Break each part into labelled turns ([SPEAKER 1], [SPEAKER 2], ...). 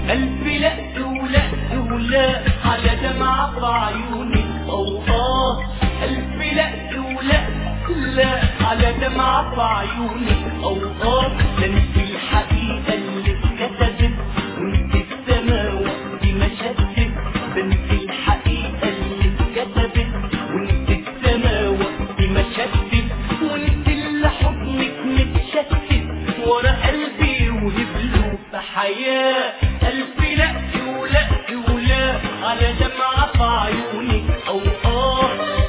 [SPEAKER 1] ألف لا ولا ولا على دمعة في عيوني أو آه ألف لا ولا لا على دمعة في عيوني أو آه ده انت الحقيقة اللي اتكتبت وانت السما وانت ما شدت ده انت الحقيقة اللي اتكتبت وانت السما وانت ما شدت وانت اللي حضنك متشتت ورا قلبي وهبله في حياة ألف لا ولا ولا على دمعة في عيوني أو آه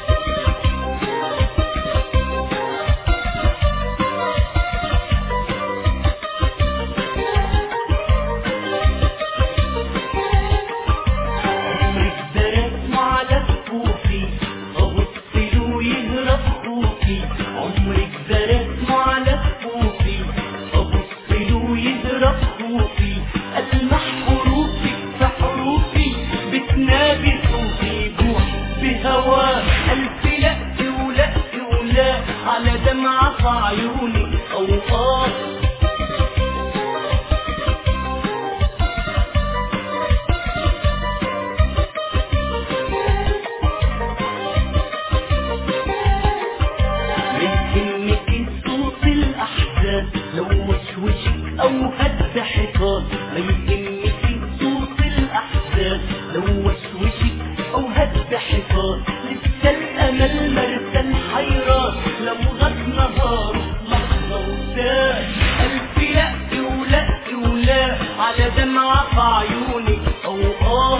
[SPEAKER 1] عمرك درس على كفوفي ابص له يهرب خوفي عمرك درس على كفوفي ابص له يهرب خوفي المح حروفي في حروفي بتنادي صوتي جوع بهواه الف لا ولا ولا على دمعة في عيوني او اه يهمك صوت الأحزان لو وشوشك أو هد حيطان ما يهمك صوت الأحزان لو وشوشك أو هد حيطان لسه الأمل مرسل حيران لو غاب نهار لحظة وسان ألف لا ولا ولا على دمعة في عيوني أو آه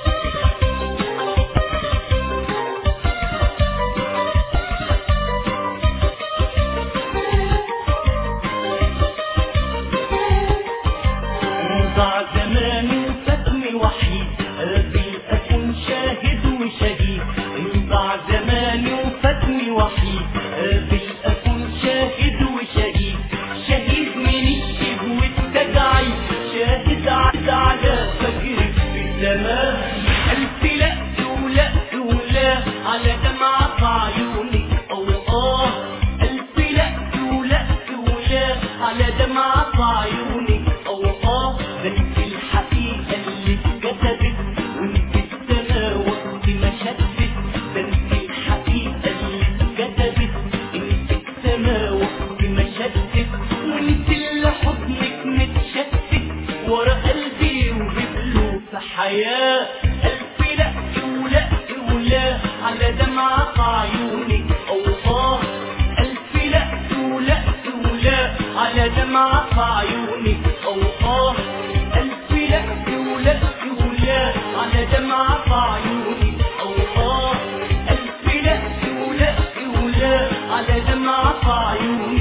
[SPEAKER 1] ضاع زماني وفاتني وحيد قلبي أكون شاهد وشهيد ضاع زماني وفاتني وحيد قلبي أكون شاهد وشهيد شهيد من الشيب والتجعي شاهد عد على فجرك في زمان ألف لا ولا ولا على دمعة في عيوني أو آه ألف لا ولا ولا على دمعة في عيوني أو آه ده انت الحقيقة اللي اتكتبت وانت السما وانت ما شدت ده انت الحقيقة اللي اتكتبت انت السما وانت ما شدت وانت اللي حضنك متشتت ورا قلبي وهبله في حياة ألف لا ولا ولا على دمعة في عيوني أو آه ألف لا ولا ولا على دمعة في عيوني أو آه ألف لا ولا ولا على دمعة في عيوني أو آه ألف لا ولا ولا على دمعة في عيوني